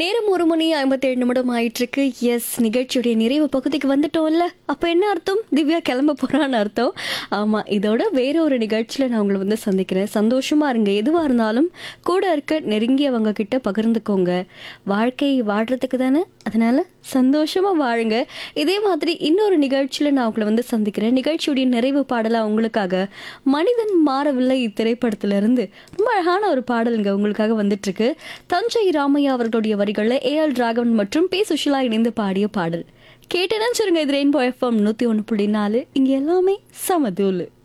நேரம் ஒரு மணி ஐம்பத்தேழு நிமிடம் ஆயிட்டிருக்கு எஸ் நிகழ்ச்சியுடைய நிறைவு பகுதிக்கு வந்துட்டோம்ல அப்போ என்ன அர்த்தம் திவ்யா கிளம்ப போறான்னு அர்த்தம் ஆமாம் இதோட வேற ஒரு நிகழ்ச்சியில் நான் உங்களை வந்து சந்திக்கிறேன் சந்தோஷமா இருங்க எதுவாக இருந்தாலும் கூட இருக்க நெருங்கியவங்க கிட்ட பகிர்ந்துக்கோங்க வாழ்க்கை வாழ்றதுக்கு தானே அதனால சந்தோஷமா வாழுங்க இதே மாதிரி இன்னொரு நிகழ்ச்சியில் நான் உங்களை வந்து சந்திக்கிறேன் நிகழ்ச்சியுடைய நிறைவு பாடலாக உங்களுக்காக மனிதன் மாறவில்லை இத்திரைப்படத்திலிருந்து ரொம்ப அழகான ஒரு பாடலுங்க உங்களுக்காக வந்துட்டு இருக்கு தஞ்சை ராமையா அவர்களுடைய வரிகளில் ஏ எல் ராகவன் மற்றும் பி சுஷிலா இணைந்து பாடிய பாடல் கேட்டேன்னு சொல்லுங்க இது ரெயின்போ எஃப்எம் நூற்றி ஒன்று புள்ளி நாலு இங்கே எல்லாமே சமதூலு